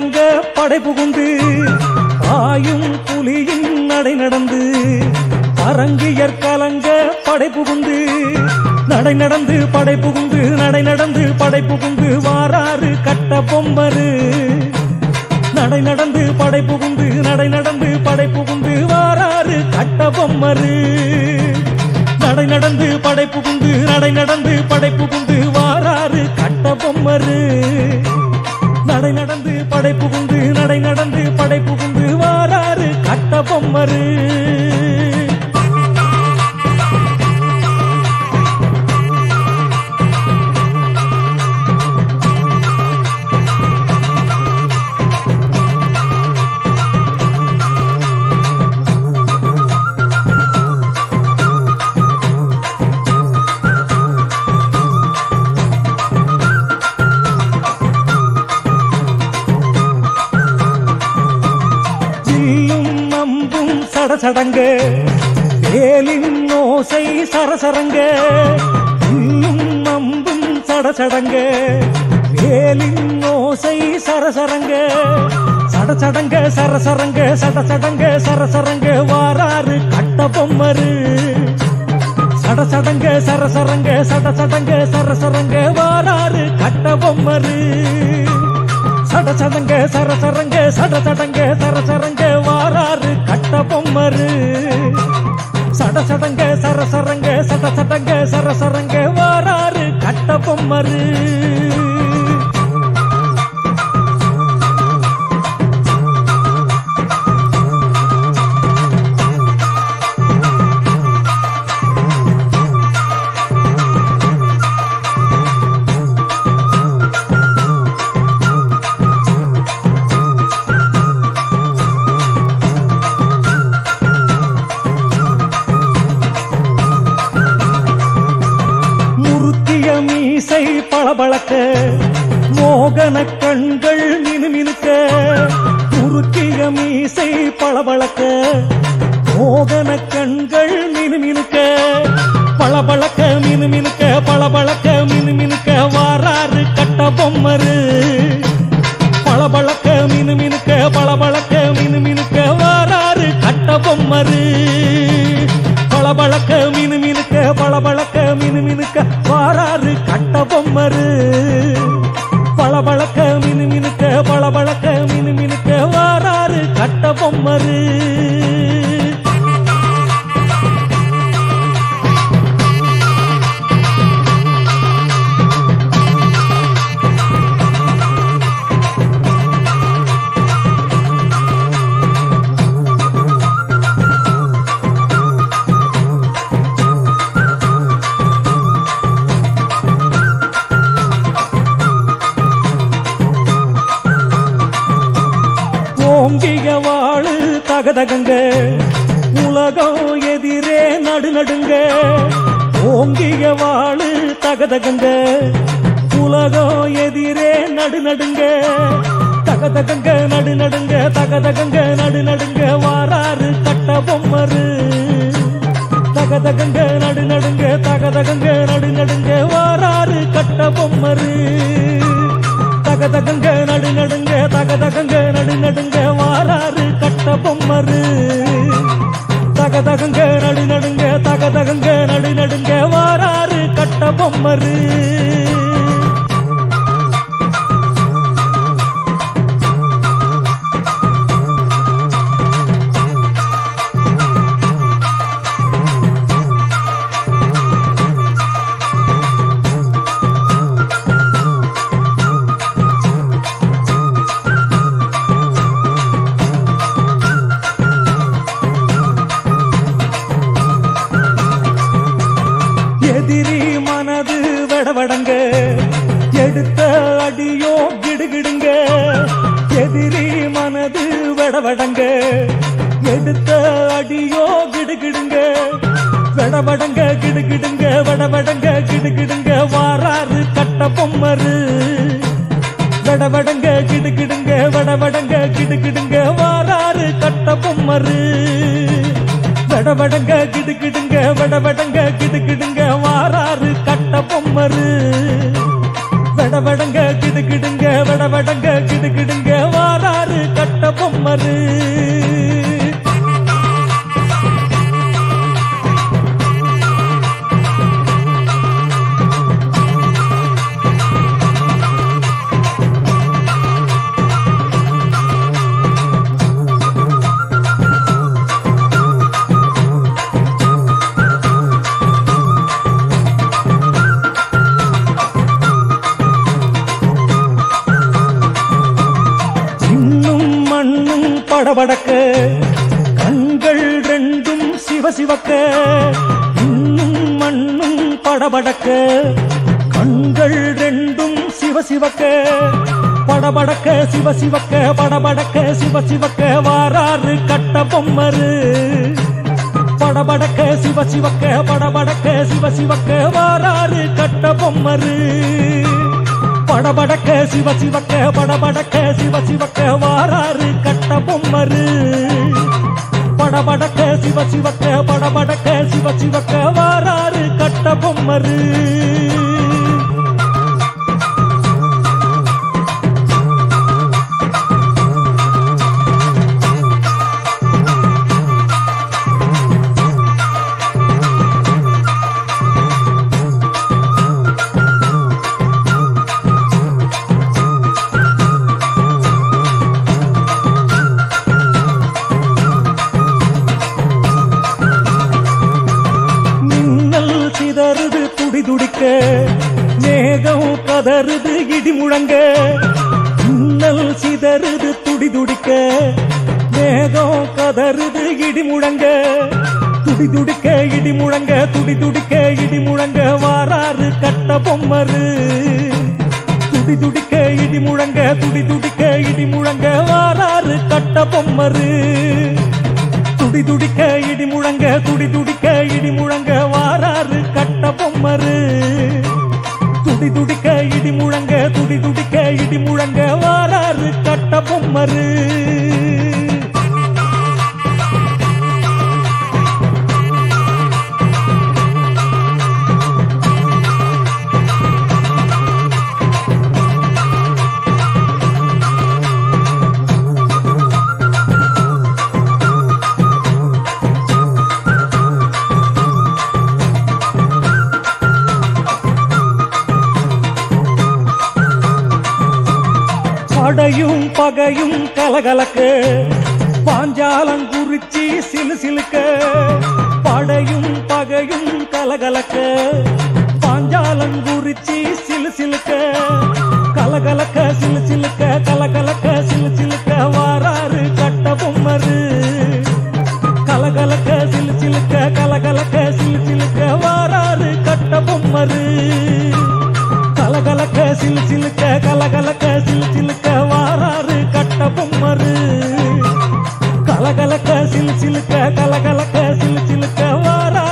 கலங்க படை புகுந்து ஆயும் புலியின் நடை நடந்து அரங்கியர் கலங்க படை புகுந்து நடை நடந்து படை புகுந்து நடை நடந்து படை புகுந்து வாராறு கட்ட பொம்மரு நடை நடந்து படை புகுந்து நடை நடந்து படை புகுந்து வாராறு கட்ட பொம்மரு நடை நடந்து படை புகுந்து நடை நடந்து படை புகுந்து வாராறு கட்ட பொம்மரு நடை நடந்து படை புகுந்து நடை நடந்து படை புகுந்து வாராறு கட்ட பொம்மரு ஜில்லும் நம்பும் சடசடங்க வேலின் ஓசை சரசரங்க ஜில்லும் நம்பும் சடசடங்க வேலின் ஓசை சரசரங்க சடசடங்க சரசரங்க சடசடங்க சரசரங்க வாராறு கட்ட பொம்மரு சடசடங்க சரசரங்க சடசடங்க சரசரங்க வாராறு கட்ட பொம்மரு சடசடங்க சரசரங்க சடசடங்க சரசரங்க வாராறு கட்ட பொம்மரு சடசடங்க சரசரங்க சடசடங்க சரசரங்க வாராறு கட்ட பொம்மரு முறுக்கிய மீசை பளபளக்க மோகன கண்கள் மினுமினுக்க முறுக்கிய மீசை பளபளக்க மோகன கண்கள் மினுமினுக்க பளபளக்க மினுமினுக்க பளபளக்க மினுமினுக்க வாராறு கட்ட பொம்மரு பளபளக்க மினுமினுக்க பளபளக்க மினுமினுக்க வாராறு கட்ட பொம்மரு பளபளக்க மினுமினுக்க பளபளக்க மினுமினுக்க வாராறு கட்ட பொம்மரு பளபளக்க மினுமினுக்க பளபளக்க மினுமினுக்க வாராறு கட்ட பொம்மரு ஓங்கிய வாழு தகதகங்க உலகம் எதிரே நடுநடுங்க ஓங்கிய வாழு தகதகங்க உலகம் எதிரே நடுநடுங்க தகதகங்க நடுநடுங்க தகதகங்க நடுநடுங்க வாராறு கட்ட பொம்மரு தகதகங்க நடுநடுங்க தகதகங்க நடுநடுங்க வாராறு கட்ட பொம்மரு தகதகங்க நடுநடுங்க தகதகங்க நடுநடுங்க வாராறு கட்ட பொம்மரு தகதகங்க நடுநடுங்க தகதகங்க நடுநடுங்க வாராறு கட்ட பொம்மரு எதிரி மனது வடவடங்க எடுத்த அடியோ கிடுகிடுங்க எதிரி மனது வடவடங்க எடுத்த அடியோ கிடுகிடுங்க வடவடங்க கிடுகிடுங்க வடவடங்க கிடுகிடுங்க வாராறு கட்ட பொம்மரு வடவடங்க கிடுகிடுங்க வடவடங்க கிடுகிடுங்க வாராறு கட்ட பொம்மரு வடவடங்க கிடுகிடுங்க வடவடங்க கிடுகிடுங்க வாராறு கட்ட பொம்மரு வடவடங்க கிடுகிடுங்க வடவடங்க கிடுகிடுங்க வார பொம்மரு இன்னும் மண்ணும் படபடக்க கண்கள் ரெண்டும் சிவசிவக்க இன்னும் மண்ணும் படபடக்க கண்கள் ரெண்டும் சிவசிவக்க படபடக்க சிவசிவக்க படபடக்க சிவசிவக்க வாராறு கட்ட பொம்மரு படபடக்க சிவசிவக்க படபடக்க சிவசிவக்க வாராறு கட்ட பொம்மரு படபடக்க சிவசிவக்க படபடக்க சிவசிவக்க வாராறு கட்ட பொம்மரு படபடக்க சிவசிவக்க படபடக்க சிவசிவக்க வாராறு கட்ட பொம்மரு மின்னல் சிதறுது துடி துடிக்க மேகம் கதறுது இடி முழங்க மின்னல் சிதறுது துடி துடிக்க மேகம் கதறுது இடி முழங்க துடி துடிக்க இடி முழங்க துடி துடிக்க இடி முழங்க வாராறு கட்ட பொம்மரு துடி துடிக்க இடி முழங்க துடி துடிக்க இடி முழங்க வாராறு கட்ட பொம்மரு துடி துடிக்க இடி முழங்க துடி துடிக்க இடி முழங்க வாராறு கட்ட பொம்மரு துடி துடிக்க இடி முழங்க துடி துடிக்க இடி முழங்க வாராறு கட்ட பொம்மரு படையும் பகையும் கலகலக்க பாஞ்சாலங்குறிச்சி சிலு சிலுக்க படையும் பகையும் கலகலக்க பாஞ்சாலங்குறிச்சி சிலு சிலுக்க கலகலக்க சிலு சிலுக்க கலகலக்க சிலு சிலுக்க வாராறு கட்ட பொம்மரு கலகலக்க சிலு சிலுக்க கலகலக்க சிலு சிலுக்க வாராறு கட்ட பொம்மரு கலகலக்க சிலு சிலுக்க கலகலக்க சிலு சிலுக்க வாராறு கட்ட பொம்மரு கலகலக்க சிலு சிலுக்க கலகலக்க சிலு சிலுக்க வாரா